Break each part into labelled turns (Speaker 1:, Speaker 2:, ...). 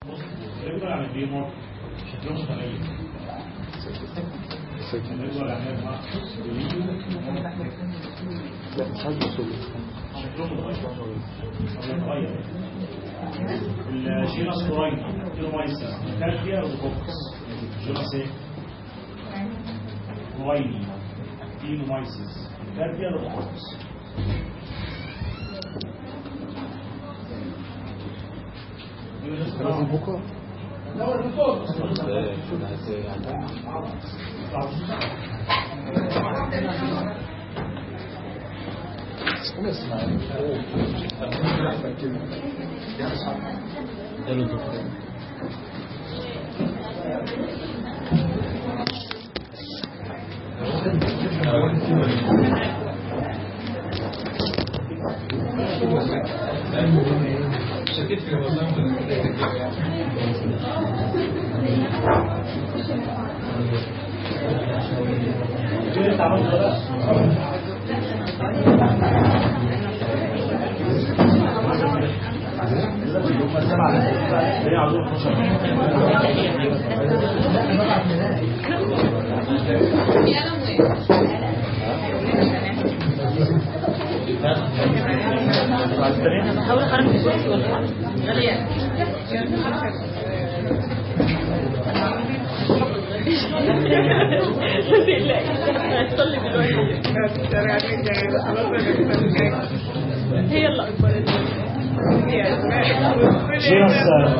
Speaker 1: يقدر عن الديمار شكلهم متغير يقدر عن الديمار
Speaker 2: لا مش عايز اصول
Speaker 1: شكلهم متغير متغير الجينس كوراين كيلومايسا كالفيا وكوكس جينس ايه؟ كورايني كيلومايسيس كالفيا وكوكس
Speaker 2: لازم بكره
Speaker 1: ليه عاوزين 12
Speaker 3: بحاول اخرج الصوت والحرف غالية هتصلي دلوقتي هي اللي اكبر
Speaker 1: جينس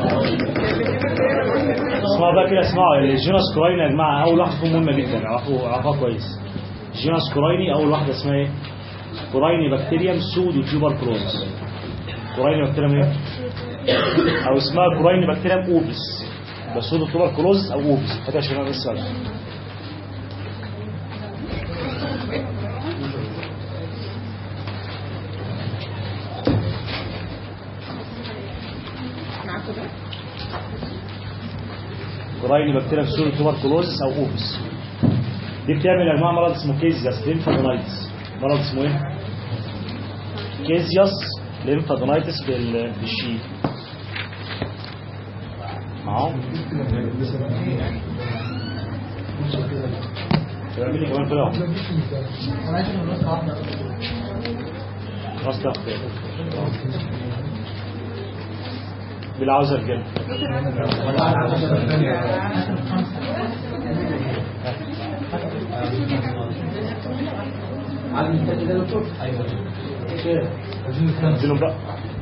Speaker 1: اسمعوا بقى كده اسمعوا الجينس كورايني يا جماعه اول واحده تكون مهمه جدا اعرفوا اعرفوها كويس جينس كورايني اول واحده اسمها ايه؟ كورايني بكتيريوم سودو تيوبر كلوز كورايني بكتيريوم ايه؟ او اسمها كورايني بكتيريوم اوبس بس سودو تيوبر كلوز او اوبس هذا عشان انا لسه عارف. كورايني بكتيريوم سودو تيوبر كلوز او اوبس دي بتعمل انواع مرض اسمه كيزياس ليمفادونايتس مرض اسمه ايه كيزياس ليمفادونايتس بال- بالشي معاهم تعمل لي كمان طلع راس تحت بالعوزة الجنة انزلوا بقى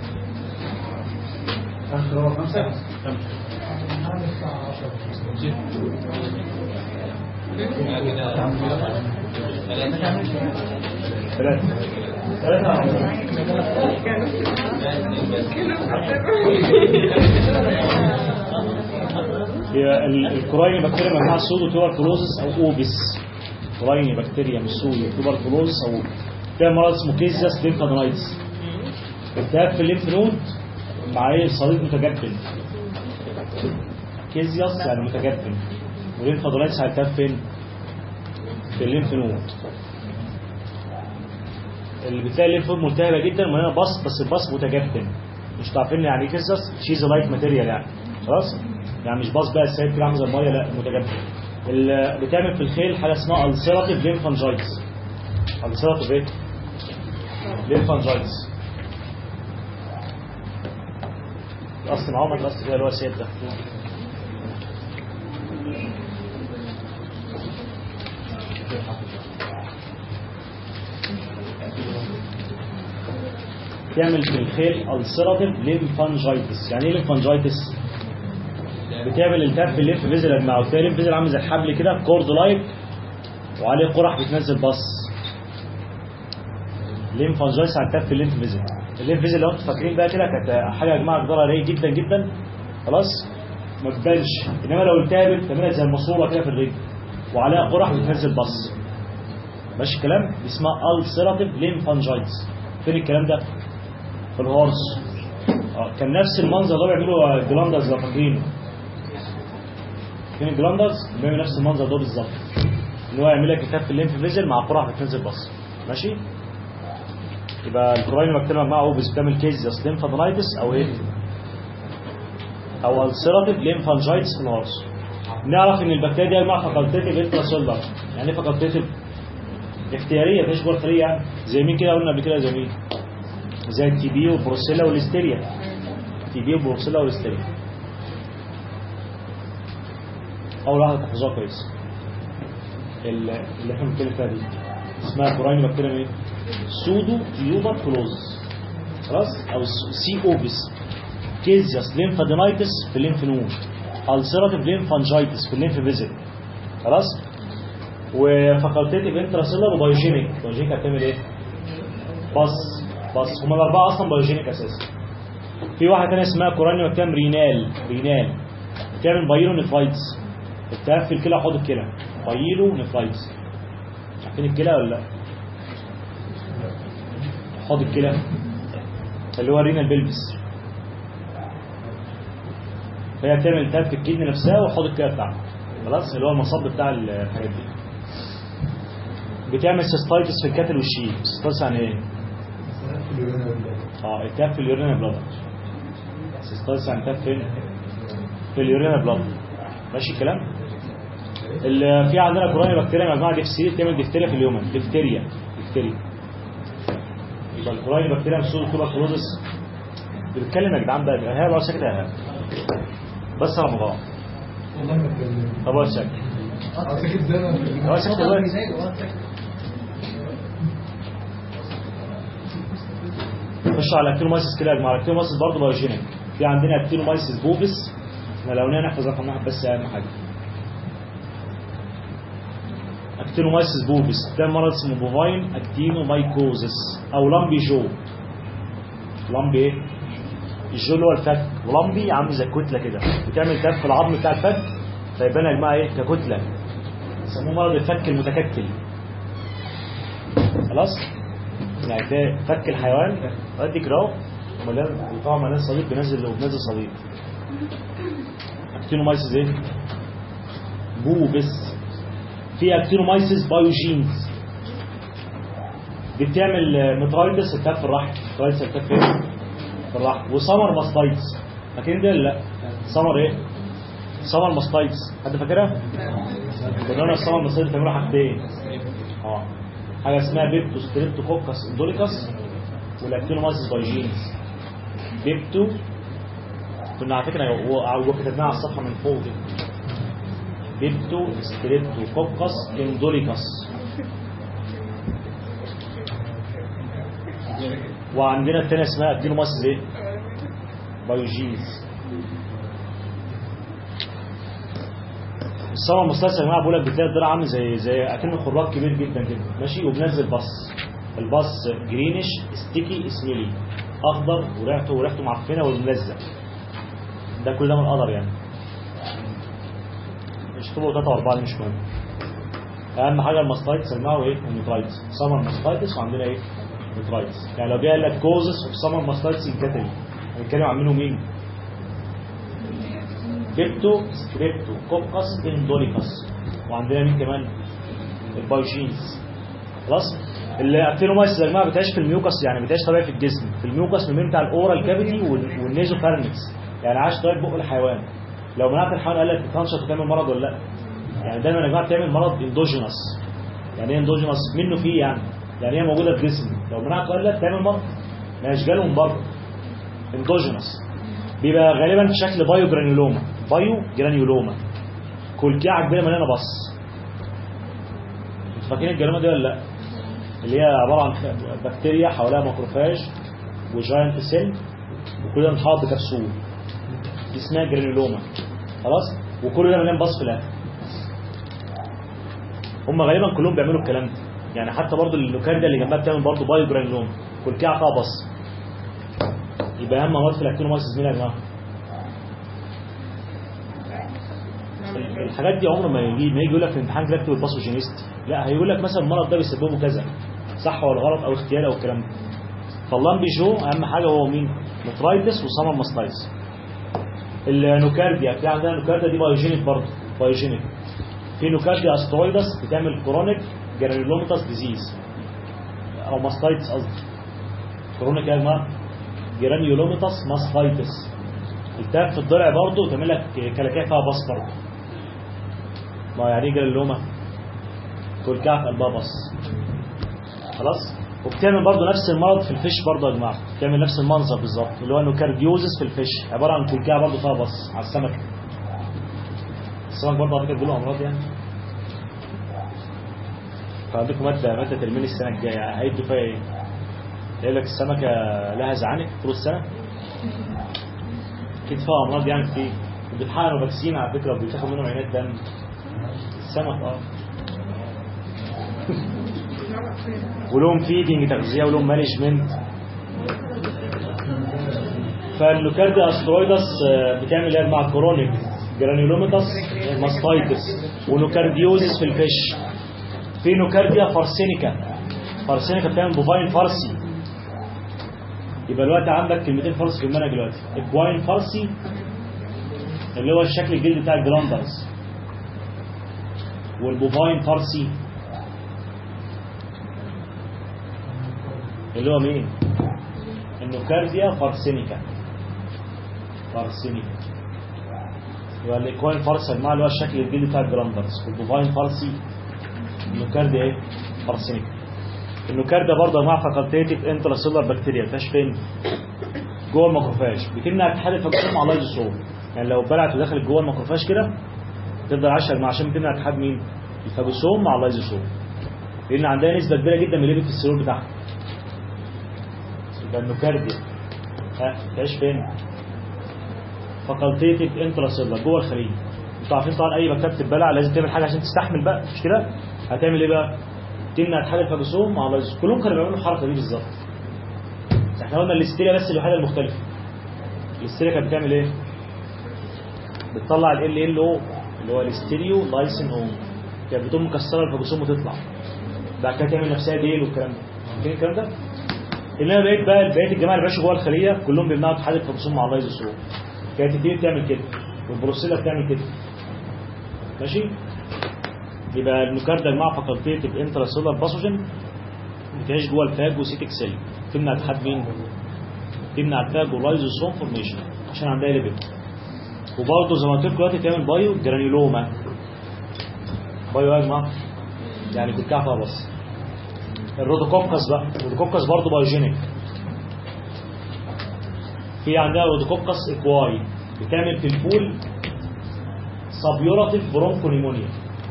Speaker 1: ثلاثة ثلاثة هي ال- الكورايني بكتيريا مجموعة سودو توبركلوزس أو أوبس كورايني بكتيريا من سودو توبركلوزس أو أوبس ده مرض اسمه كيزياس ليمفادونايتس التهاب في الليمف نود مع ايه صليب متجبن كيزياس يعني متجبن وليمفادونايتس هيلتهاب فين؟ في الليمف نود اللي بتلاقي الليمف نود ملتهبه جدا وهنا بص بس البص متجبن مش عارفين يعني ايه كيزياس شيز لايك ماتيريال يعني خلاص يعني مش باص بقى السيد كده عامل زي الميه لا متجبن اللي بتعمل في الخيل حاجه اسمها السيراتيف ليمفانجايتس السيراتيف ايه؟ ليمفانجايتس اصل معاهم الاصل كده اللي هو السيد ده تعمل في الخيل السيراتيف ليمفانجايتس يعني ايه ليمفانجايتس بتعمل التهاب في الليمف فيزل يا جماعه وتلاقي الليمف فيزل عامل زي الحبل كده كورد لايك وعليه قرح بتنزل بص ليمفانجايتس على التهاب في الليمف فيزل الليمف فيزل لو انتوا فاكرين بقى كده كانت حاجه يا جماعه جدارها رايق جدا جدا خلاص ما تبانش انما لو التهبت تعملها زي الماسوره كده في الرجل وعليها قرح بتنزل بص ماشي الكلام دي اسمها ulcerative lymphangitis فين الكلام ده في الهورس اه كان نفس المنظر ده بيعملوا الجلاندرز لو فاكرينه فين الجلاندرز بيعمل نفس المنظر ده بالظبط ان هو يعمل لك كتاب في الليمف فيزل مع قرح بتنزل بص ماشي يبقى الكوراين بكتيريا مع اوبس بتعمل كيز يا ليمفادونايتس او ايه او السيراتيف ليمفانجايتس في الهارس نعرف ان البكتيريا دي يا جماعه فاكولتيف انتراسيلر يعني ايه فاكولتيف اختياريه مفيش جوه خليه يعني زي مين كده قلنا قبل كده زي مين زي التي بي والبروسيلا والهستيريا تي بي والبروسيلا والهستيريا اول واحده تحفظوها كويس ال- اللي احنا بنتكلم فيها دي اسمها كوراين بكتيريا ايه سودو تيوبر كلوز خلاص او سي اوبس كيزياس ليمفادينايتس في الليمف نود السيراتيف ليمفانجايتس في الليمف فيزل خلاص وفاكولتيف انتراسيلر وبايوجينيك بايوجينيك هتعمل ايه بص بص هما الاربعه اصلا بايوجينيك اساسا في واحده ثانيه اسمها كورانيو بتعمل رينال رينال بتعمل بايلو نفرايتس التهاب في الكلى حوض الكلى بايلو نفرايتس عارفين الكلى ولا لا حوض الكلى اللي هو رينال بيلفس فهي بتعمل التهاب في الكدني نفسها وحوض الكلى بتاعها خلاص اللي هو المصب بتاع الحاجات دي بتعمل سيستايتس في الكتل والشيب سيستايتس يعني ايه اه التهاب في اليورينا بلاد سيستايتس يعني التهاب فين في اليورينا بلاد ماشي الكلام اللي في عندنا كورونا بكتيريا يا جماعه ديفسيريا بتعمل ديفتيريا في اليومن ديفتيريا ديفتيريا يبقى الكورونا بكتيريا مسؤول توبركلوزس بتتكلم يا جدعان بقى ايهاب ولا ساكت يا ايهاب بس رمضان طب هو ساكت هو ساكت دلوقتي خش على اكتينومايسيس كده يا جماعه الاكتينومايسيس برضه بايوجينيك في عندنا اكتينومايسيس بوبس احنا لو نحفظ رقم واحد بس اهم حاجه اكتينومايسيس بوبس ده مرض اسمه بوفاين اكتينومايكوزس او لامبي جو لامبي ايه الجو اللي هو الفك ولامبي عامل زي كتله كده بتعمل تاب في العظم بتاع الفك فيبان يا جماعه ايه ككتله يسموه مرض الفك المتكتل خلاص يعني تلاقي فك الحيوان قد كده اهو مليان بيطلع مليان صليب بينزل وبنزل صليب اكتينومايسيس ايه بوبس في اكتينومايسيس بايوجينز دي بتعمل مترايتس التهاب في الرحم مترايتس التهاب فين في الرحم وسمر ماستايتس فاكرين ده ولا لا سمر ايه سمر ماستايتس حد فاكرها قلنا السمر ماستايتس بتعملوا حاجتين اه حاجه اسمها بيبتو ستريبتوكوكس اندوليكاس والاكتينومايسيس بايوجينز بيبتو كنا على فكره هو هو كتبناها على الصفحه من فوق كده بيبتو ستريبتوكوكس اندوليكاس وعندنا الثانيه اسمها اكتينومايسيس ايه بايوجينز السمر المستلسل يا جماعه بقول لك بتلاقي الضلع عامل زي زي اكنه خراج كبير جدا كده ماشي وبنزل بص البص جرينش ستيكي اسميلي اخضر وريحته وريحته معفنه وملزق ده كل ده من القدر يعني مش طول ثلاثة وأربعة دي مش مهم أهم حاجة الماستايتس المعه إيه؟ الميترايتس سمر ماستايتس وعندنا إيه؟ ميترايتس يعني لو جه قال لك كوزس اوف سمر ماستايتس انكتري هنتكلم عن منهم مين؟ بيبتو ستريبتو كوكس اندوليكاس وعندنا مين كمان البايوجينز خلاص الاكتينومايسيس يا جماعه بتعيش في الميوكس يعني بتعيش طبيعي في الجسم في الميوكس من بتاع الاورال كافيتي والنيزوفارنكس يعني عاش طبيعي بق الحيوان لو منعت الحيوان قال لك تنشط وتعمل مرض ولا لا يعني دايما يا جماعه بتعمل مرض اندوجينوس يعني ايه اندوجينوس منه فيه يعني يعني هي موجوده في الجسم لو منعت قال لك تعمل مرض ما جاله من بره اندوجينوس بيبقى غالبا في شكل بايو جرانيولوما بايو جرانيولوما كلكعه كبيره مليانه بص انتوا فاكرين الجرانيولوما دي ولا لا اللي هي عباره عن بكتيريا حواليها ماكروفاج وجاينت سيل وكل ده متحوط بكبسول دي اسمها جرانيولوما خلاص وكل ده مليان بص في الاخر هم غالبا كلهم بيعملوا الكلام ده يعني حتى برضو اللوكاريا اللي جنبها بتعمل برضو بايو جرانيولوما كلكعه فيها بص يبقى اهم مواد في الاكتينومايسيس مين يا جماعه الحاجات دي عمر ما يجي ما يجي يقول لك في الامتحان كده اكتب الباثوجينيست لا هيقول لك مثلا المرض ده بيسببه كذا صح ولا غلط او اختياري او الكلام ده فاللامبي جو اهم حاجه هو مين نفرايتس وسمر ماستايتس النوكارديا في عندنا نوكارديا دي بايوجينيك برضه بايوجينيك في نوكارديا استرويدس بتعمل كرونيك جرانيولوماتس ديزيز او ماستايتس قصدي كرونيك يا جماعه جرانيولوماتس ماستايتس التهاب في الضلع برضه وتعمل لك كلاكيع فيها بص برضه ما يعني ايه جلوما كلكعه في قلبها بص خلاص وبتعمل برضه نفس المرض في الفيش برضه يا جماعه بتعمل نفس المنظر بالظبط اللي هو انه كارديوزس في الفيش عباره عن كلكعه برضه فيها بص على السمك السمك برضه على فكره بيقولوا امراض يعني فعندكم ماده ماده ترمين السنه الجايه هيدوا فيها ايه؟ يقول لك السمكه لها زعانف طول السنه اكيد فيها امراض يعني كتير وبيتحقنوا فاكسين على فكره وبيتاخد منهم عينات دم السمك اه ولهم فيدنج تغذيه ولهم مانجمنت فاللوكارديا استرويدس آه، بتعمل ايه مع كرونيك جرانيولوميتاس ماستايتس ونوكارديوزس في الفيش في نوكارديا فارسينيكا فارسينيكا بتعمل بوفاين فارسي يبقى دلوقتي عندك كلمتين فارسي في المنهج دلوقتي اكواين فارسي اللي هو الشكل الجلدي بتاع الجراندرز والبوفاين فارسي اللي هو مين النوكارديا فارسينيكا فارسينيكا يبقى الاكواين فارسي يا جماعه اللي هو الشكل الجلدي بتاع الجراندرز والبوفاين فارسي النوكارديا ايه فارسينيكا النوكارديا برضه يا جماعه فاكولتيتيف انتراسيلر بكتيريا بتاعش فين جوه الماكروفاج بتمنع اتحاد الفاجوسوم مع اللايزوسوم يعني لو بلعت ودخلت جوه الماكروفاج كده تفضل 10 مع عشان بتمنع اتحاد مين الفاجوسوم مع اللايزوسوم لان عندها نسبه كبيره جدا من الليبيد في السيلول بتاعها يبقى النوكارديا ها تعيش فين فاكولتيتيف انتراسيلر جوه الخليه انتوا عارفين طبعا اي بكتيريا بتتبلع لازم تعمل حاجه عشان تستحمل بقى مش كده هتعمل ايه بقى تمنع اتحاد الفاجوسوم مع اللايزوسوم كلهم كانوا بيعملوا الحركه دي بالظبط احنا قلنا الاستيريا بس الوحيده المختلفه الاستيريا كانت بتعمل ايه بتطلع ال ال او اللي هو الاستيريو لايسين او كانت بتقوم مكسره الفاجوسوم وتطلع بعد كده تعمل نفسها ديل والكلام ده فاكرين الكلام ده انما بقيت بقى بقيه الجماعه اللي بيعيشوا جوه الخليه كلهم بيمنعوا اتحاد الفاجوسوم مع اللايزوسوم كانت الدي بتعمل كده والبروسيلا بتعمل كده ماشي يبقى النوكاردا مع فاكولتيتيف انتراسيلر باثوجين بتعيش جوه الفاجوسيتيك سيل تمنع اتحاد مين تمنع الفاجو لايزوسوم فورميشن عشان عندها ليبيد وبرضه زي ما قلت لكم دلوقتي تعمل بايو جرانيولوما بايو يا جماعه يعني كنت فيها بس الرودوكوكس بقى الرودوكوكس برضه بايوجينيك في عندها رودوكوكس اكواي بتعمل في الفول سبيوراتيف برونكو نيمونيا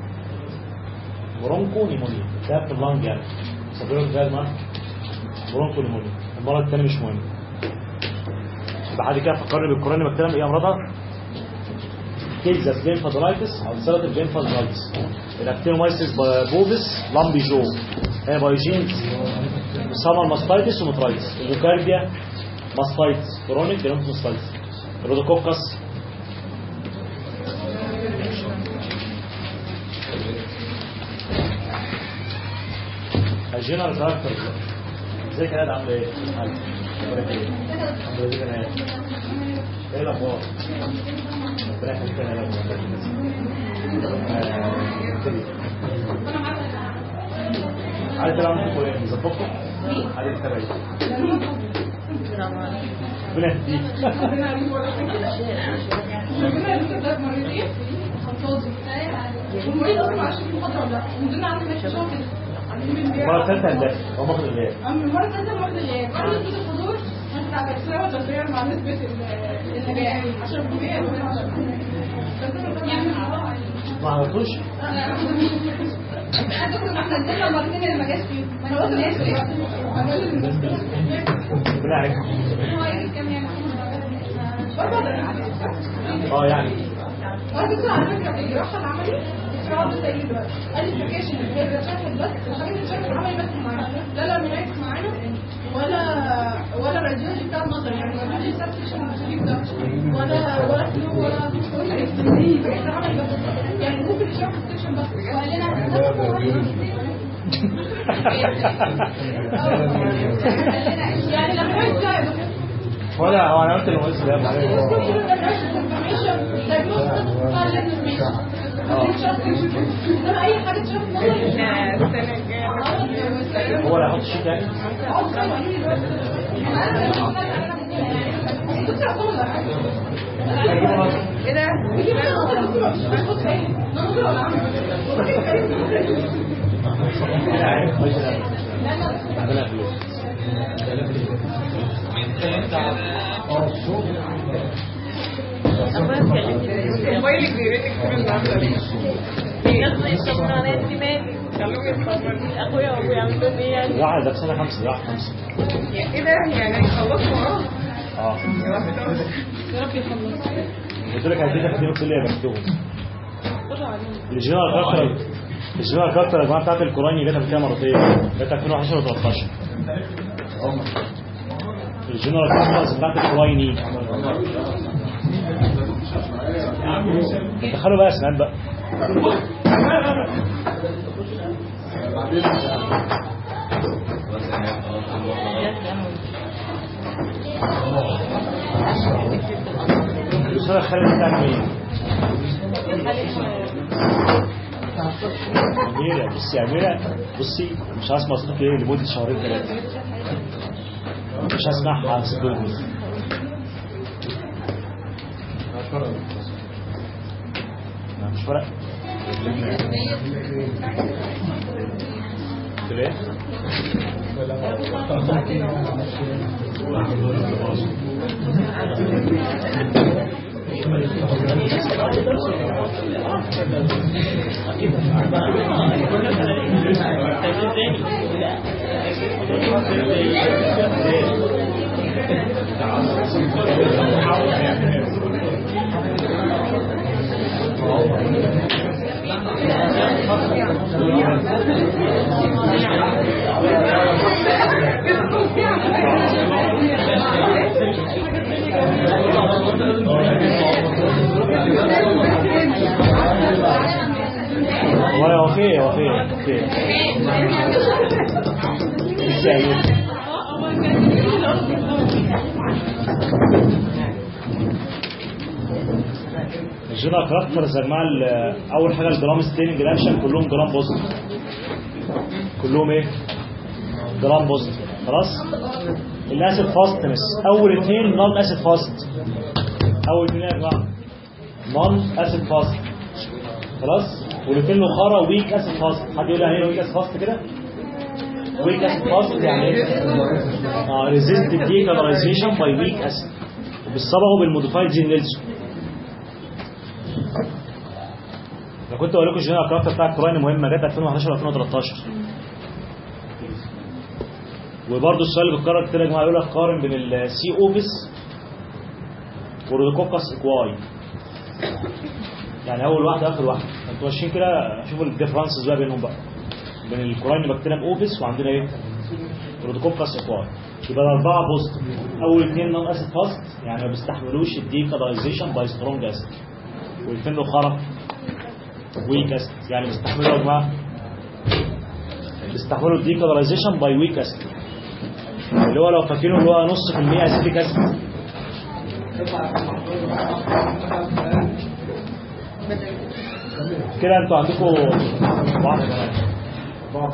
Speaker 1: برونكو نيمونيا ده في اللنج يعني سبيوراتيف ده ما برونكو نيمونيا المرض الثاني مش مهم بعد كده فكرني بالقرآن بكتيريا ايه امراضها كيلزا ليمفادرايتس او سيراتيف ليمفادرايتس الاكتينومايسيس بوفيس لامبي جو هي بايجينز سامر ماستايتس ومترايتس اللوكارديا ماستايتس كرونيك جرانت ماستايتس الرودوكوكس الجنرال كاركتر ازيك يا قاعد عامل ايه؟ اخبارك ايه؟ الحمد لله انا ايه الاخبار؟ ربنا يخليك انا عارف تلعب معاكم ايه؟ مظبطكم؟ عارف تلعب ايه؟ ربنا يهديك المرة الثالثة هندسة هو ماخد الغياب
Speaker 4: المرة الثالثة مرة اللي بعد كده الحضور بتاع الإسراء والتفريع مع نسبة النجاح 10% يعني
Speaker 1: ما عرفتوش؟
Speaker 4: احنا ادينا مرتين اللي ما جاش فيهم ما انا قلت الناس ايه
Speaker 1: ربنا يعينك
Speaker 4: هو ايه كام يعني برضه
Speaker 1: اه يعني
Speaker 4: برضه على فكره في الجراحه العملي الجراحه ده زي دلوقتي الابلكيشن هي بتشرح بس الحاجات اللي بتشرح العملي بس معانا لا لا مراكز معانا ولا ولا الراديولوجي بتاع النظر يعني الراديولوجي بتاع التشخيص ده ولا ولا فلو ولا حاجات العملي بس يعني ممكن يشرح السكشن بس وقال لنا يعني لما نرجع
Speaker 1: ولا هو انا قلت له بس ده معلش
Speaker 4: اي حاجه تشوف
Speaker 1: هو اللي هيحط شيء تاني
Speaker 4: نظري دكتور عبد الله ايه ده؟ بيجيب لنا دكتور هاخد فين؟ نظر ولا عمل؟
Speaker 1: عندنا فلوس
Speaker 3: أبويا كلمني
Speaker 4: موبايلك بيرن كتير النهارده ليه؟
Speaker 3: يلا يطمن على انت مالي اخويا وابويا عاملين ايه يعني
Speaker 1: واحد ده في سنة خمسة ده واحد خمسة
Speaker 4: ايه ده؟ يعني خلصوا وراه؟
Speaker 1: اه
Speaker 4: يا رب تقول
Speaker 3: يا رب يخلص
Speaker 1: قلت لك هديتك في الكلية بكتبهم
Speaker 3: خدوا عليهم
Speaker 1: الجنرال كارتر الجنرال كارتر يا جماعة بتاعت القرآن جت قبل كده مرتين جت 2011 و 13 الجنرال كارتر بتاعت القرآن دخلوا بقى اسنان بقى الأستاذ خالد بتاعك مين؟ أميرة بصي يا أميرة بصي مش هسمع صوتك ايه لمدة شهرين ثلاثة مش هسمعها صدقني ما مش ورق قلت له ايه؟ هو هو في هو في هو في بصي يا أميرة الجنرال كاركترز يا جماعه ال- اول حاجه الجرام ستيننج الاكشن كلهم جرام بوزيتيف كلهم ايه جرام بوزيتيف خلاص الاسيد فاستنس اول اثنين نون اسيد فاست اول اثنين يا جماعه نون اسيد فاست خلاص والاثنين الاخرى ويك اسيد فاست حد يقول يعني ايه ويك اسيد فاست كده ويك اسيد فاست يعني ايه اه ريزيست ديكالرايزيشن باي ويك اسيد وبالصبغه بالموديفايد جين نيلسون انا كنت اقول لكم الجنرال كاركتر بتاع القران مهمه جت 2011 2013 وبرضه السؤال اللي بيتكرر كتير يا جماعه يقول لك قارن بين السي اوفيس والرودوكوكس اكواي يعني اول واحده اخر واحده انتوا ماشيين كده شوفوا الديفرنسز بقى بينهم بقى بين القران بكتيريم اوفيس وعندنا ايه رودوكوكس اكواي يبقى الاربعه بوزيتيف اول اثنين نون اسيد فاست يعني ما بيستحملوش الديكالرايزيشن باي سترونج اسيد والاثنين الاخرى ويك اسيد يعني بيستحملوا يا جماعه بيستحملوا الديكالرايزيشن باي ويك اسيد اللي هو لو فاكرينه اللي هو نص في المية اسيتيك اسيد كده انتوا عندكم واحدة كمان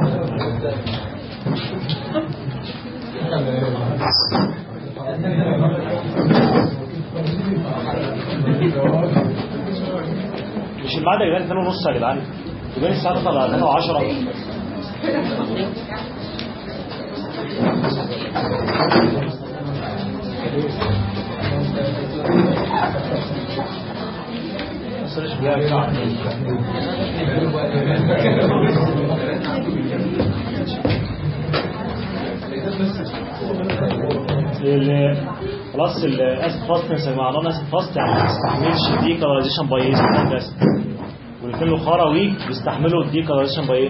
Speaker 1: مش الميعاد يا جدعان 2 ونص يا جدعان يبقى الساعه تطلع على 2 و10 ال- خلاص الاسيد فاستنس يا جماعه نون اسيد فاست يعني ما بيستحملش ديكالرايزيشن باي ايه سترونج اسيد والاثنين الاخرى ويك بيستحملوا الديكالرايزيشن باي ايه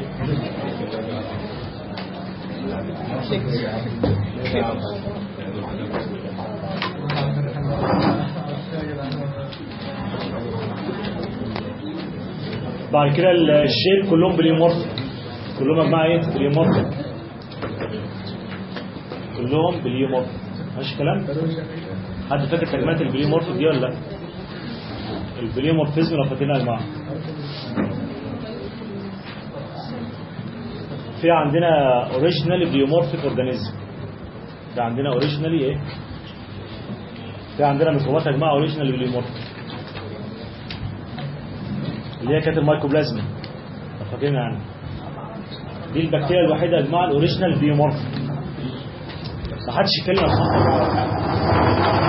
Speaker 1: بعد كده الشيب كلهم بليمورفيك كلهم يا جماعه ايه بليمورفيك كلهم بليمورفيك ماشي الكلام حد فاكر كلمات البليمورفيك دي ولا لا البليمورفيزم لو فاكرينها يا جماعه في عندنا اوريجينال بليومورفيك اورجانيزم ده عندنا اوريجينالي ايه في عندنا ميكروبات يا جماعه اوريجينال بليمورفيك اللي هي كانت المايكوبلازما لو فاكرين يعني دي البكتيريا الوحيده يا جماعه الاوريجينال بليمورفيك ما حدش يتكلم عن الصوت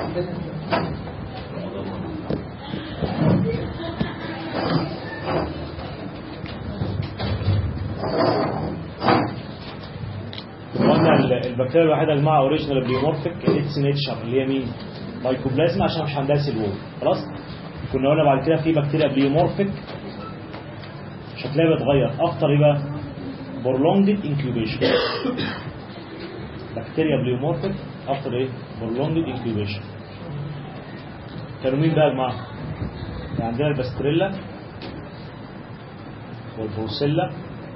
Speaker 1: قلنا ال- البكتيريا الوحيده يا جماعه اوريجينال بليمورفيك اتس نيتشر اللي هي مين؟ مايكوبلازما عشان مش عندها سيل وول خلاص؟ كنا قلنا بعد كده في بكتيريا بليمورفيك شكلها بيتغير اكتر ايه بقى؟ prolonged incubation بكتيريا بليومورفيك افتر ايه prolonged incubation كانوا مين بقى يا جماعه كان عندنا الباستريلا والبروسيلا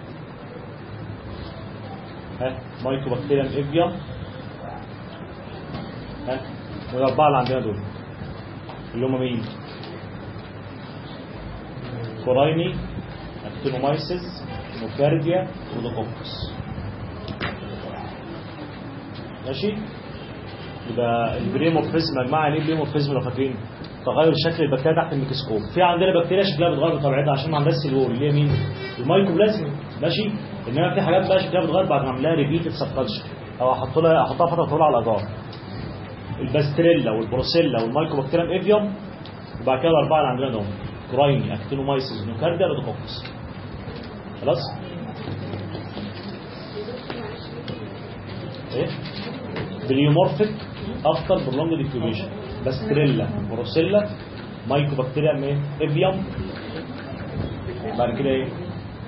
Speaker 1: ها مايكوبكتيريم افيوم ها والاربعه اللي عندنا دول اللي هم مين كورايني اكتينومايسيس نوكارديا ودوكوكس ماشي يبقى البريمورفيزم يا جماعه يعني ايه البريمورفيزم لو فاكرين تغير شكل البكتيريا تحت الميكروسكوب في عندنا بكتيريا شكلها بيتغير بطبيعتها عشان ما عندهاش سيلول اللي هي مين المايكوبلازما ماشي انما في حاجات بقى شكلها بيتغير بعد ما اعمل لها ريبيتد سبكالشر او احط لها احطها فتره طويله على الاجار الباستريلا والبروسيلا والمايكوبكتيريم افيوم وبعد كده الاربعه اللي عندنا دول كرايني اكتينومايسيس نوكارديا ودوكوكس خلاص ايه بليومورفيك افتر برولونج ديكيوبيشن باستريلا بروسيلا مايكوبكتيريا ايه افيوم بعد كده ايه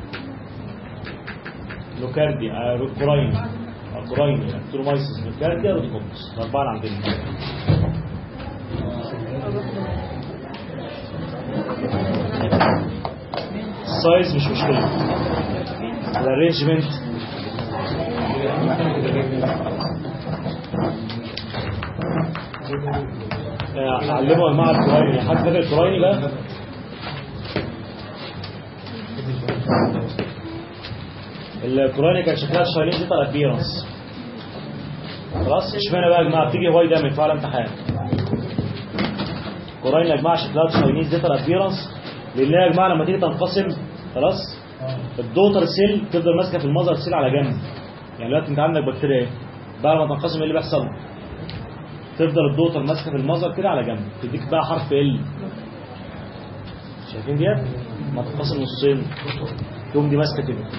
Speaker 1: نوكارديا آه، كوراين آه، كوراين اكترومايسيس نوكارديا وديكوكس الاربعه اللي عندنا السايز مش مشكله الارينجمنت علموا يا جماعه الكورايني حد فاكر الكورايني بقى الكورايني كان شكلها شايلين ديتال ابيرنس خلاص اشمعنى بقى يا جماعه بتيجي هواي دايما في على امتحان كورايني يا جماعه شكلها شايلين ديتال ابيرنس لان يا جماعه لما تيجي تنقسم خلاص الدوتر سيل تفضل ماسكه في المذر سيل على جنب يعني دلوقتي انت عندك بكتيريا ايه بعد ما تنقسم ايه اللي بيحصل تفضل الدوتر ماسكه في المذر كده على جنب تديك بقى حرف ال شايفين ديت ما تنقسم نصين تقوم دي ماسكه كده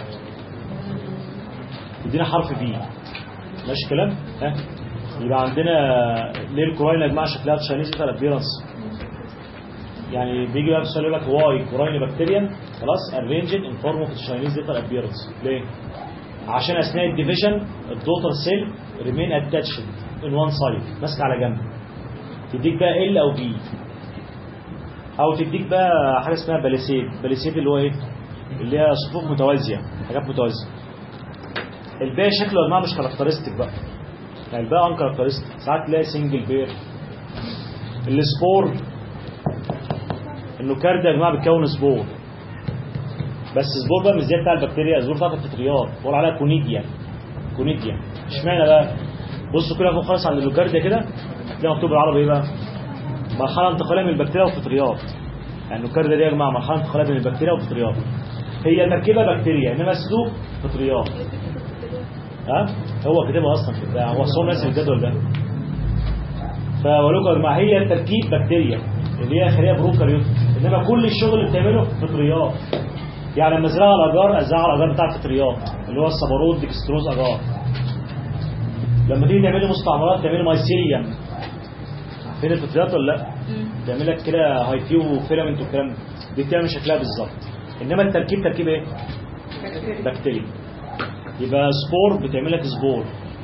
Speaker 1: تدينا حرف بي ماشي الكلام ها يبقى عندنا ليه الكوراين يا جماعه شكلها تشاينيز بتاع الابيرنس يعني بيجي بقى السؤال يقول لك واي كوراين بكتيريان خلاص ارينجد ان فورم اوف تشاينيز ديتال ابيرنس ليه عشان اثناء الديفيجن الدوتر سيل ريمين اتاتشد ان وان سايد ماسكه على جنب تديك بقى ال او بي او تديك بقى حاجه اسمها باليسيد باليسيد اللي هو ايه اللي هي صفوف متوازيه حاجات متوازيه الباقي شكله يا جماعه مش كاركترستيك بقى يعني الباقي ان كاركترستيك ساعات تلاقي سنجل بير السبور النوكارد يا جماعه بتكون سبور بس سبور بقى مش زي بتاع البكتيريا سبور بتاعت الفطريات بقول عليها كونيديا كونيديا اشمعنى بقى بصوا كده فوق خالص عند اللوكارديا كده تلاقي مكتوب بالعربي ايه بقى مرحله انتقاليه من البكتيريا والفطريات يعني اللوكارديا دي يا جماعه مرحله انتقاليه بين البكتيريا والفطريات هي تركيبه بكتيريا انما السلوك فطريات ها هو كاتبها اصلا في البتاع هو صور ناس الجدول ده فبقول لكم يا جماعه هي تركيب بكتيريا اللي هي خليه بروكاريوت انما كل الشغل اللي بتعمله فطريات يعني لما ازرعها على الاجار ازرعها على الاجار بتاع الفطريات اللي هو الصبارود ديكستروز اجار لما تيجي تعملي مستعمرات تعملي مايسيليوم فين الفطريات ولا لا تعمل لك كده هايفيو فيلامنت والكلام ده دي بتعمل شكلها بالظبط انما التركيب تركيب ايه بكتيريا يبقى سبور بتعمل لك سبور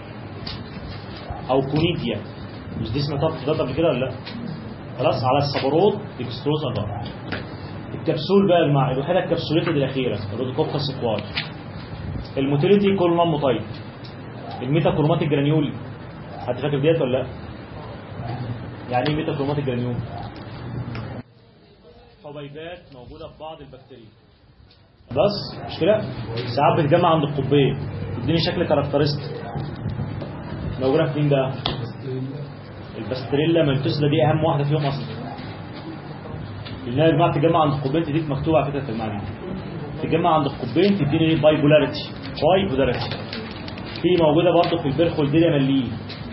Speaker 1: او كونيديا مش دي اسمها طرف قبل كده ولا لا خلاص على الصبروت ديكستروز اجار الكبسول بقى المع الوحيده الكبسوليتد الاخيره الرودوكوكا سكوار الموتيليتي كل نوع مطيب الميتا كروماتيك جرانيول حد فاكر ديت ولا لا يعني ايه ميتا كروماتيك جرانيول حبيبات موجوده في بعض البكتيريا بس مش كده ساعات بتتجمع عند القطبين تديني شكل كاركترستيك موجوده في مين بقى الباستريلا مالتوسلا دي اهم واحده فيهم اصلا لانها يا جماعه تجمع عند القطبين تديك مكتوب على فكره في المعنى تجمع عند القطبين تديني ايه باي بولاريتي باي بولاريتي في موجوده برضه في البرخولديريا مليين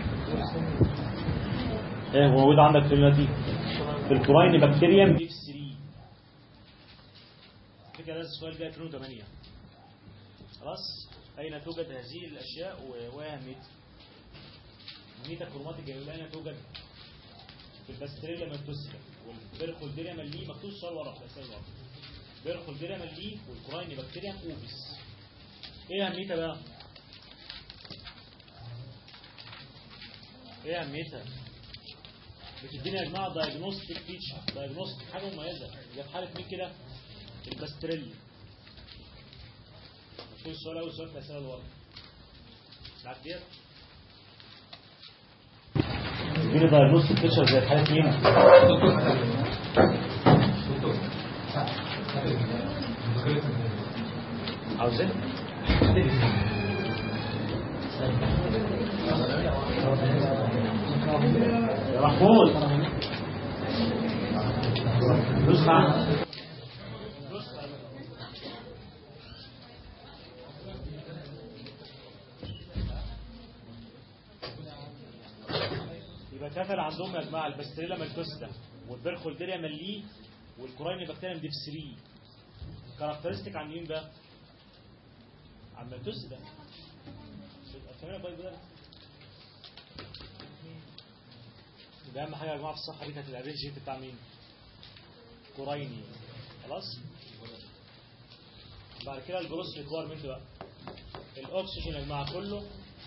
Speaker 1: ايه موجود عندك في دلوقتي في الكوراين بكتيريا دي في 3 فكرة ده السؤال ده 2008 خلاص أين توجد هذه الأشياء و- وأهميتها ميتا كروماتيك أين توجد في الباستريلا مالتوسيا والبرخولديريا ملي مكتوب السؤال ورا في الأسئلة ورا بيرخولديريا ملي والكوراين بكتيريا أوبس إيه أهميتها بقى؟ إيه أهميتها؟ بتدينا يا جماعه دايجنوستيك فيتشر دايجنوستيك حاجه مميزه هي في حاله مين كده الباستريل مكتوب السؤال اول سؤال في الاسئله اللي ورا بعد ديت تديني دايجنوستيك فيتشر زي في حاله مين عاوز ايه يا محمود دوس معانا يبقى كفل عندهم يا جماعه البستريلا مالكوستا والبرخولديريا ملي والكوراين بكتيريا ديفسري كاركترستيك عن مين بقى؟ عن مالكوستا فاهمين باي بقى يبقى اهم حاجه يا جماعه في الصفحه دي كانت الارينج بتاع مين؟ كورايني خلاص؟ بعد كده الجروس ريكويرمنت بقى الاكسجين يا جماعه كله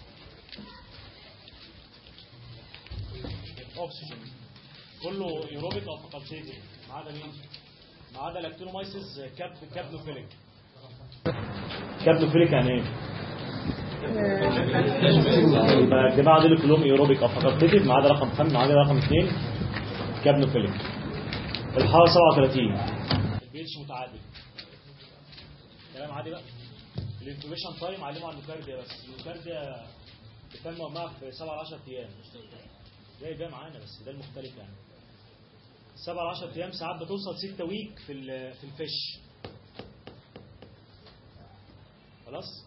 Speaker 1: الاكسجين كله ايروبيك او فاكولتيتيف ما عدا مين؟ ما عدا لاكتونومايسيس كاب كابنوفيليك كابنوفيليك يعني ايه؟ يبقى الجماعه دول كلهم ايروبيك او فاكولتيف ما عدا رقم 5 ما عدا رقم 2 كابنوفيليك الحراره 37 البيتش متعادل كلام عادي بقى الانكوبيشن تايم علموا على النوكارديا بس النوكارديا بتنمى معاك في 7 ل 10 ايام زي ده معانا بس ده المختلف يعني 7 ل 10 ايام ساعات بتوصل 6 ويك في ال- في الفش خلاص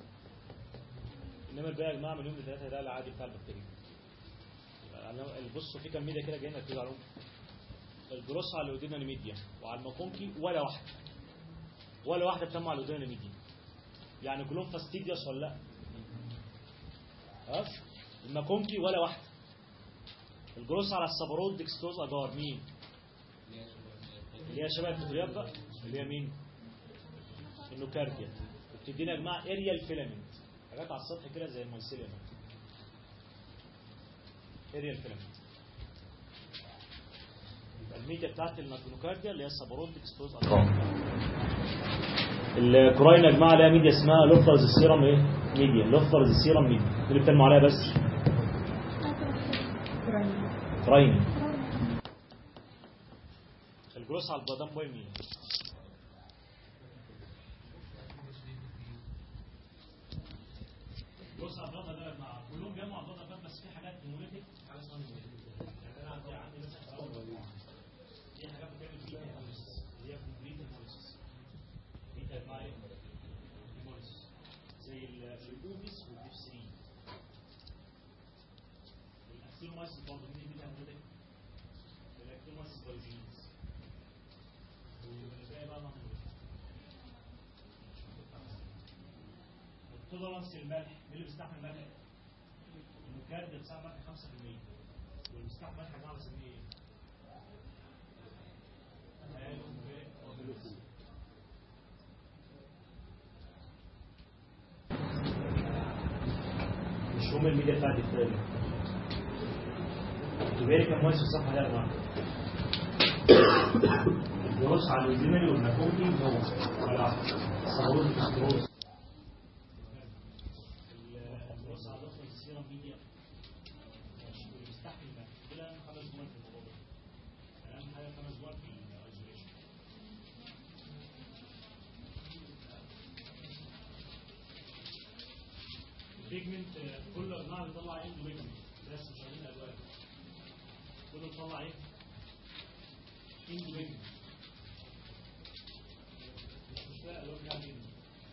Speaker 1: انما الباقي يا جماعه من يوم لثلاثه ده العادي بتاع البكتيريا يعني بصوا في كام ميديا كده جايين ركزوا عليهم الجروس على الاودينا ميديا وعلى الماكونكي ولا واحده ولا واحده بتنمو على الاودينا ميديا يعني كلهم فاستيديوس ولا لا خلاص الماكونكي ولا واحده الجروس على السبرود ديكستوز اجار مين اللي هي شبه الفطريات بقى اللي هي مين النوكارديا وبتدينا يا جماعه اريال فيلامنت حاجات على السطح كده زي الميسيليا اريال فيلامنت يبقى الميديا بتاعت النوكارديا اللي هي السبرود ديكستوز اجار الكوراين يا جماعه لها ميديا اسمها لوفرز السيرم ايه ميديا لوفرز السيرم ميديا اللي بتنمو عليها بس كرايني الجروس على البلادان بوي مين الجروس على البلادان ده مع كلهم جمعوا على البلادان بس في حاجات نيموليتيك حاجه اسمها نيموليتيك يعني انا عندي عندي مثلا في اول في حاجات بتعمل فيه هيموليسيس اللي هي كومبليت هيموليسيس دي تبع ايه هيموليسيس زي الاوبيس والديفسري الاكسيلومايسيس برضه مين دي هيموليتيك الاكسيلومايسيس بايجينز والباقي بقى نهر التولرانس للملح مين اللي بيستحمل الملح؟ المكاد بتاع ملح 5% واللي بيستحمل ملح يا جماعه بنسميه ايه؟ الفوق مش هم الميديا بتاعت التاني تبقى كم مؤسس الصفحه دي يا جماعه الجروس على الزمني والنكوكي هو ولا صابون الجروس الجروس على ضغط السيرم ميديا واللي بيستحمل ده كده اهم خمس جمل في الموضوع ده اهم حاجه خمس جمل في الايزوليشن البيجمنت كل انواع بيطلع اندو بيجمنت بس مش عايزين الوان كله طلع ايه اندوميجن مش مشكله الوان بتاع جدا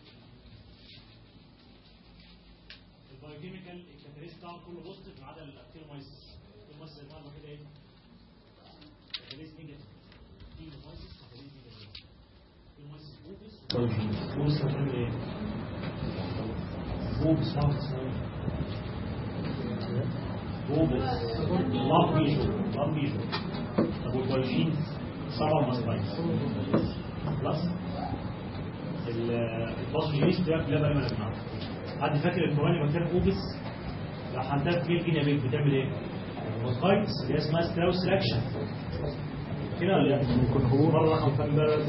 Speaker 1: البايوكيميكال الكاتاليست بتاعهم كله بوزيتيف ما عدا الاكتيرومايسيس الاكتيرومايسيس المره الوحيده ايه كاتاليست نيجاتيف اكتيرومايسيس كاتاليست نيجاتيف اكتيرومايسيس بوبس بوبس هتعمل ايه بوبس ما بتسمعوش بوبس لامبيجو لامبيجو طب والبايوجينز سبع مصرايز خلاص الباثوجينيز ده لا بقى ما جماعه حد فاكر الكواني مكان اوبس لو حطيتها في ميل جنيه بيك بتعمل ايه؟ مصايتس اللي هي اسمها ستراوس رياكشن كده ولا ايه؟
Speaker 2: ممكن هو
Speaker 1: مره رقم كام بقى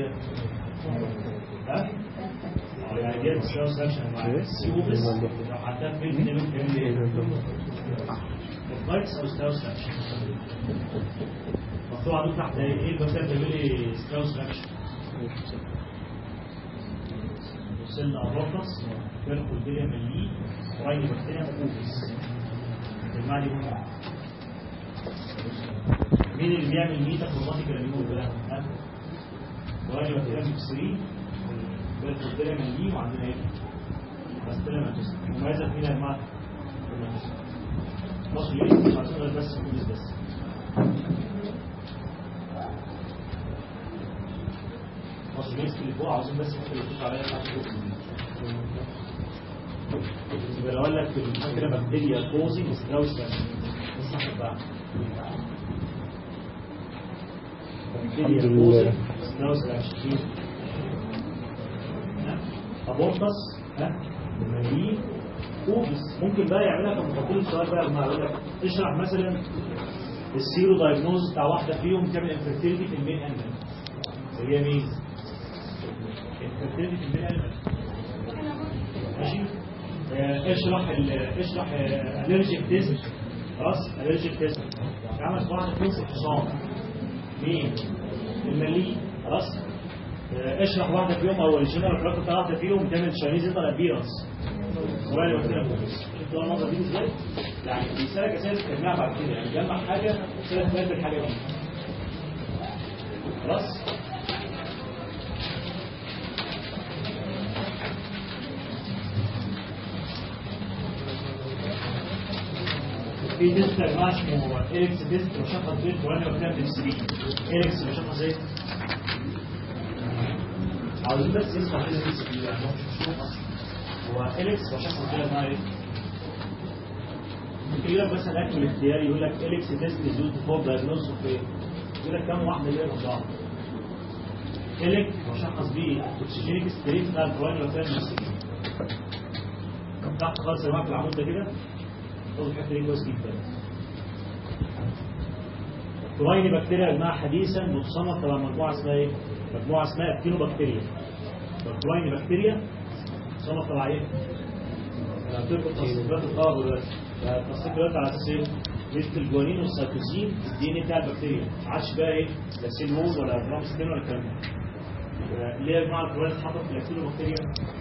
Speaker 1: ها؟ اه يعني دي ستراوس رياكشن مع اوبس لو حطيتها في ميل جنيه بيك بتعمل ايه؟ مصايتس او ستراوس رياكشن مكتوب عندك تحت ايه؟ ايه البكتيريا بتعمل لي ستراوس رياكشن؟ وصلنا أبروتس بيركو الدنيا مليه وراي بكتيريا مكوفس المعنى دي مهمة مين اللي بيعمل ميتا كروماتيك الانيمون ده؟ ها؟ وراي بكتيريا مكسرين بيركو الدنيا مليه وعندنا ايه؟ بكتيريا مكوفس مميزة في مين يا جماعة؟ مصر ليه مش عايزين غير بس مكوفس بس مصر ليه اللي فوق عاوزين بس ممكن يخش عليا بتاعت فوق يبقى لو قال لك كده بكتيريا كوزنج ستراوس اسمع بقى بكتيريا
Speaker 2: الحمد لله.
Speaker 1: كوزنج ستراوس اكشن ابورتس ها مالين كوبس ممكن بقى يعملها كمقابل السؤال بقى لما يقول لك اشرح مثلا السيرو دايجنوز بتاع واحده فيهم تعمل انفيرتيليتي في المين انجل اللي هي مين؟ الانفيرتيليتي في المين انجل ماشي آه، اشرح ال- اشرح الرجيك تيست خلاص الرجيك تيست عمل واحده فيهم في الحصان مين المليء خلاص آه، اشرح واحده فيهم او الجنرال بروك بتاع واحده فيهم تعمل تشاينيز انتر ابيرنس ولا قلت لك شفت بقى المنظر دي ازاي يعني بيسالك اسئله تجميع بعد كده يعني جمع حاجه اسئله تبان بالحاجه دي خلاص في تيست يا جماعه اسمه اليكس تيست بشخص بيه وانا بتكلم في 3 اليكس بشخص ايه؟ عاوزين بس يسمع كده اليكس دي عشان مش مشهور اصلا هو اليكس بشخص كده اسمها ايه؟ ممكن يقول لك مثلا اكل اختياري يقول لك اليكس تيست از يوزد فور دايجنوز اوف ايه؟ يقول لك كام واحده اللي هي بعض اليك بشخص بيه توكسيجينيك ستريت بتاع الكواني وكان المسكين تحت خالص الوقت العمود ده كده خد الحته دي كويس جدا كويني بكتيريا يا جماعه حديثا متصنف تبع مجموعه اسمها ايه؟ مجموعه اسمها اكتينوبكتيريا كويني بكتيريا متصنف تبع ايه؟ انا قلت لكم تصنيفات الطلبه دلوقتي التصنيف دلوقتي على اساس ايه؟ مثل الجوانين والسيتوزين الدي ان ايه بتاع البكتيريا ما عادش بقى ايه؟ لا سيل وول ولا جرام ستين ولا الكلام ده ليه يا جماعه الكويني اتحطت في الاكتينوبكتيريا؟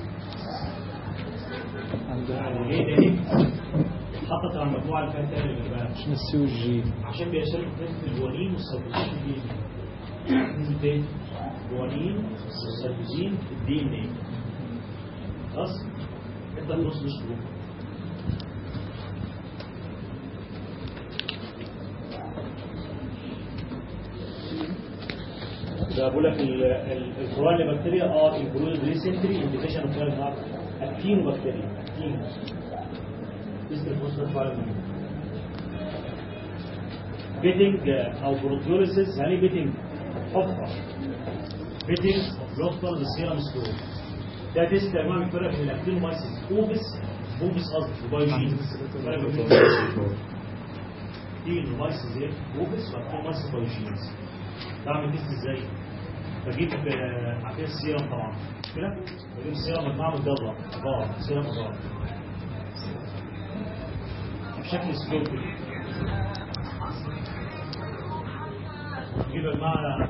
Speaker 1: يعني ليه ده ايه؟ اتحطت على المجموعه اللي فيها تاني بقى
Speaker 2: عشان السي والجي
Speaker 1: عشان بيشارك في نسبة الجوانين والسيتوزين في الدي ان ايه نسبة ايه؟ الجوانين والسيتوزين في الدي ان ايه خلاص؟ انت النص مش جروب ده بقول لك الكورال بكتيريا اه انكلود ريسنتري انديكيشن اوف كارنال اكتينو بكتيريا اكتينو اسم الفوسفور فعلا بيتنج او بروتيوليسيس يعني بيتنج حفره بيتنج اوف لوفتر السيرم ستور ده تيست يا جماعه بيفرق بين الاكتينومايسيس اوبس اوبس قصدي وبايوجين فرق بين اكتينومايسيس ايه اوبس واكتينومايسيس بايوجينز بعمل تيست ازاي بجيب آه، عارفين السيرم طبعا مش كده بجيب السيرم مجموعه متدرب ضار سيرم ضار بشكل سلو كده بجيب يا جماعه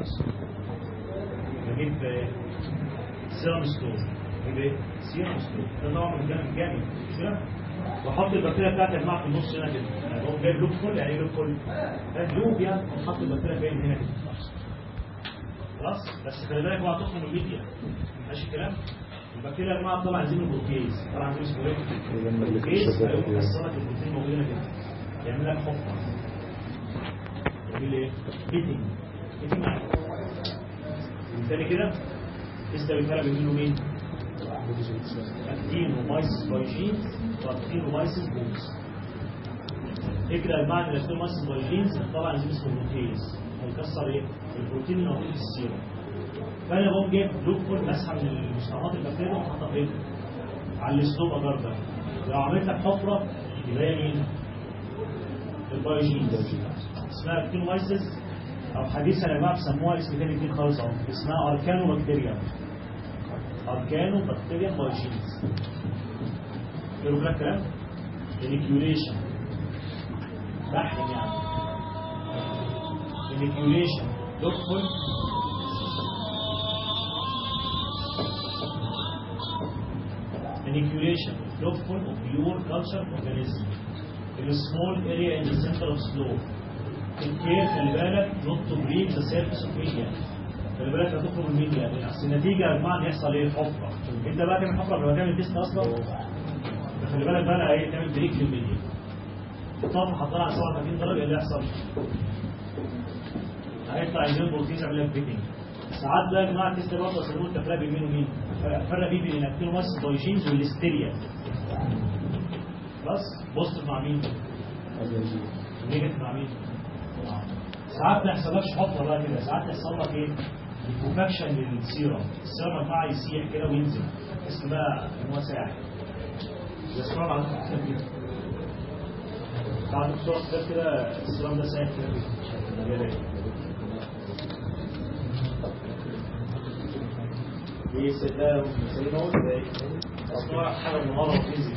Speaker 1: بجيب آه، سيرم ستور بجيب ايه؟ سيرم ستور ده طبعا من الجانب الجانبي مش كده؟ واحط البكتيريا بتاعتي يا جماعه في النص هنا كده يعني هو جايب لوب فل يعني ايه لوب فل ده لوب يعني حط البكتيريا فين هنا كده خلاص بس خلي بالك اوعى تخرج من الميديا ماشي الكلام البكتيريا يا جماعه طبعا انزيم البروتيز طبعا انزيم اسمه ايه؟ البروتيز هيقوم مكسرك البروتين موجود هنا كده يعمل لك حفره يعمل ايه؟ بيتنج بيتنج بالتالي كده تستوي الفرق بين مين ومين؟ اكتين ومايسيس بايجينز واكتين ومايسيس بوكس فكرة المعنى الاكتين ومايسيس بايجينز طبعا انزيم اسمه بروتيز هيكسر ايه؟ البروتين اللي موجود في السيرم فانا بقوم جايب لوكول مسحه من المستعمرات البكتيريا وحاطها فين؟ على السلوب اجار ده لو عملت لك حفره يبقى هي مين؟ البايوجينز اسمها اكتينومايسيس او حديثا يا جماعه بيسموها اسم تاني كتير خالص اهو اسمها اركانو بكتيريا اركانو بكتيريا بايوجينز يقولوا كده الكلام؟ انيكيوليشن بحث يعني انيكيوليشن يدخل manipulation local of pure culture organism in a small area in the center of slope take care خلي بالك not to break the surface of media خلي بالك هتخرج من الميديا اصل النتيجه يا جماعه ان يحصل ايه حفره انت بقى تعمل حفره قبل ما تعمل تيست اصلا خلي بالك بقى ايه تعمل بريك للميديا تحطها حطها على 37 درجه ايه اللي يحصل هيطلع الجين بروتين يعمل لك بريكنج ساعات بقى يا جماعه التست برضه بيسموه التفريق بين مين ومين فرق بيه بين الاكتينوماس بايجينز والليستيريا خلاص بوزيتيف مع مين نيجاتيف مع مين ساعات ما يحصلكش حفره بقى كده ساعات يحصل لك ايه ديكوفاكشن للسيرم السيرم بتاعه يسيح كده وينزل اسم بقى ان هو ساعد يسمع على الكتاب كده بعد الصوره كده كده السيرم ده سايح كده كده دي ستة ومسلمة وازاي أصنع حاجة من مرة وتنزل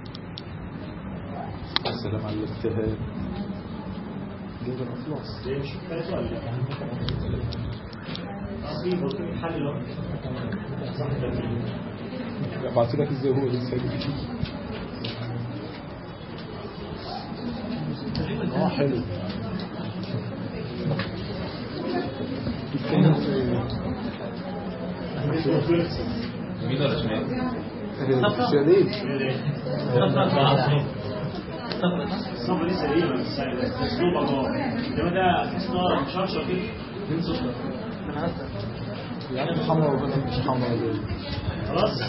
Speaker 2: السلام على الاجتهاد جيب الأخلاص
Speaker 1: زي مش كفاية ولا لا؟ أصلي قلت لك الحل لو صح ده
Speaker 2: ابعت لك ازاي هو لسه اه حلو
Speaker 5: يمين ولا شمال؟
Speaker 2: شديد
Speaker 1: الصبر دي سليمة بس أسلوب الله إنما ده قصة مشرشة كده
Speaker 2: يعني حمراء وبنات مش حمراء دول
Speaker 1: خلاص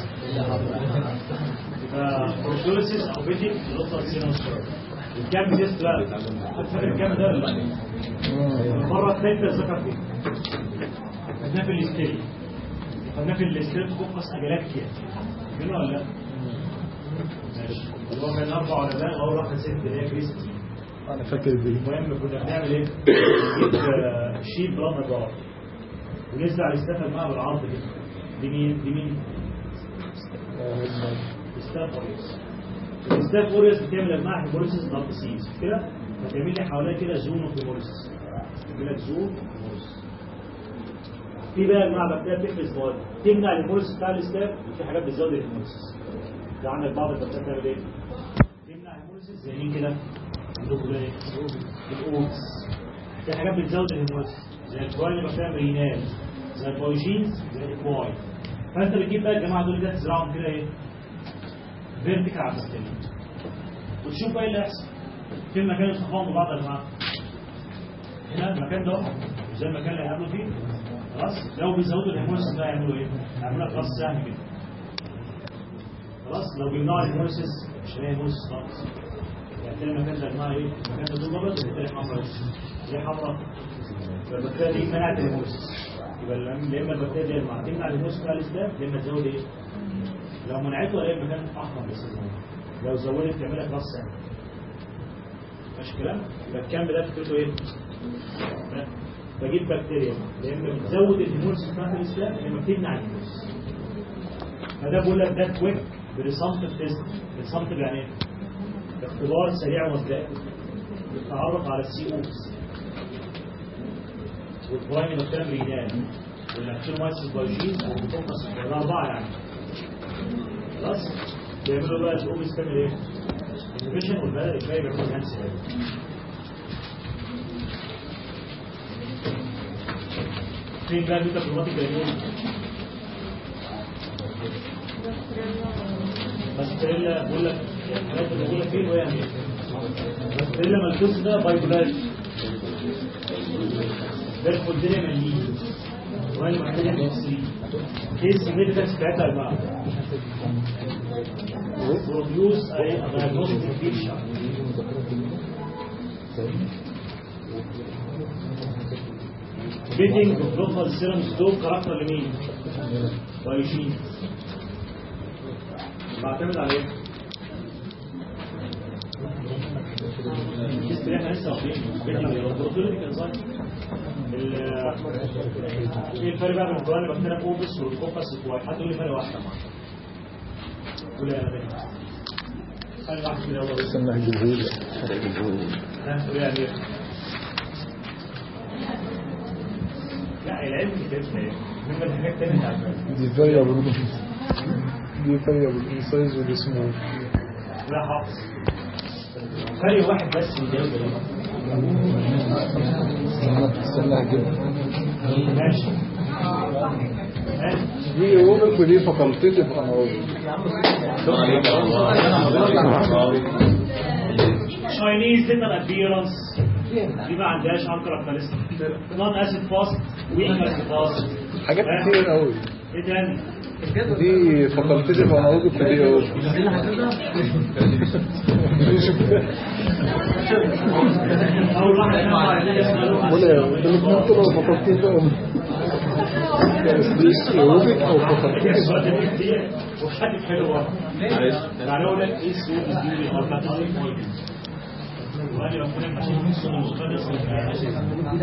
Speaker 1: يبقى بروتوليسيس أو بيتك الأخرى سينوس الكام تيست بقى فاكر الكام ده ولا لا؟ المرة الثالثة ذكر فيه خدناه في الاستيل خدناه في الاستيل فوكس أجلاكتيا فاكرينه ولا لا؟ ماشي اللي هو كان أربع علماء أول واحدة ست اللي هي كريستي
Speaker 2: انا فاكر دي
Speaker 1: المهم كنا بنعمل إيه؟ نجيب آه، شيت بلاد نجار ونزل على الاستاف معاه بالعرض كده دي مين؟ دي مين؟ ستاف اوريوس الستاف اوريوس بتعمل انواع هيموريسيس ضغط سيز كده فتعمل لي حواليها كده زون اوف هيموريسيس تعمل لك زون هيموريسيس في بقى انواع بكتيريا بتفرز مواد تمنع الهيموريسيس بتاع الستاف وفي حاجات بتزود الهيموريسيس ده عندك بعض البكتيريا بتعمل ايه؟ تمنع الهيموريسيس زي مين كده؟ عندكم ايه؟ الاوتس في حاجات بتزود الهيموريسيس زي الكوارن بكتيريا رينال زي البويجينز زي الاكواي فانت بتجيب بقى الجماعه دول ده تزرعهم كده ايه؟ فيرتيكال على البكتيريا وتشوف بقى ايه اللي هيحصل في المكان يصطفاهم ببعض يا جماعه هنا المكان ده زي المكان اللي هيعملوا فيه خلاص لو بيزودوا الهيموريسيس ده هيعملوا ايه؟ هيعملوا لك راس سهم كده خلاص لو بيمنعوا الهيموريسيس مش هلاقي هيموريسيس خالص يعني تلاقي المكان ده يا جماعه ايه؟ المكان ده دول بره تلاقي حمراء ليه حمراء؟ يبقى البكتيريا دي منعت الهيموريسيس يبقى يا اما البكتيريا دي لما هتمنع الهيموريسيس بتاع الاسلام يا اما تزود ايه؟ لو منعته الاقي المكان احمر بس لو زودت تعمل لك راس سهم ماشي الكلام؟ يبقى الكامب ده فكرته ايه؟ بجيب بكتيريا يا اما بتزود الهيموريسيس بتاعت الاسلام يا اما بتمنع الهيموريسيس فده بقول لك ده كويك بريسامتيف تيست بريسامتيف يعني ايه؟ اختبار سريع ومبدئي للتعرف على السي اوكس والبرايم بكتيريا رينال والاكتينومايسيس بايجين والفوكس الاربعه يعني خلاص بيعملوا بقى الاوبس تعمل ايه؟ الفيجن والباقي الباقي بيكون هانس فين بقى انت بروماتيك جرانيول بستريلا بقول لك الحاجات اللي بقول لك فين وهي عندي بستريلا مالكوس ده بايبولاري ده الدنيا مليين وانا محتاج ام سي ايه السيجنيفيكانس بتاعتها يا جماعه بروديوس اي دايجنوستيك فيتشر بيتنج بروفال سيرم ستوك كاركتر لمين؟ بايوجين بعتمد على ايه؟ الكيست اللي احنا لسه واخدينه بيتنج البروتوليتيك انزايم ايه الفرق بقى بين الكورونا بكتيريا اوبس والكوكس الكواي حد يقول لي فرق واحد قول يا نبيل فرق واحد كده هو
Speaker 2: استنى هجيبهولك
Speaker 1: ها قول يا امير لا العلم كده من الحاجات تانية انت عارفها
Speaker 2: دي فاريبل دي فاريبل السايز والسمول
Speaker 1: لا حافظ فرق واحد بس من ده
Speaker 2: استنى هجيبها
Speaker 1: ماشي ماشي
Speaker 2: دي اومك ودي فاكولتيتيف انالوجي
Speaker 1: Chinese little appearance دي ما عندهاش عن كاركترستيك نون اسيد فاست ويك اسيد فاست
Speaker 2: حاجات كتير قوي
Speaker 1: ايه تاني؟
Speaker 2: دي فاكولتيتيف انالوجي في دي او
Speaker 1: اول واحد كان عايزين يسالوه
Speaker 2: ولا الاثنين طلعوا فاكولتيتيف ايروبيك او فاكولتيتيف
Speaker 1: السؤال ده كتير وحد حلو برضه يعني اقول لك ايه السوق الديني او بتاع بوينت وانا لو كنا عشان نوصل للمستوى يصل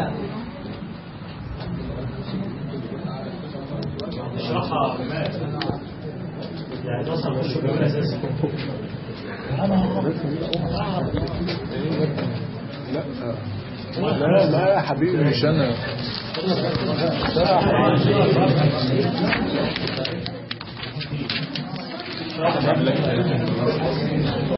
Speaker 1: اشرحها كمان يعني توصل للشغل كمان اساسا
Speaker 2: لا لا لا يا حبيبي مش انا
Speaker 1: اشرحها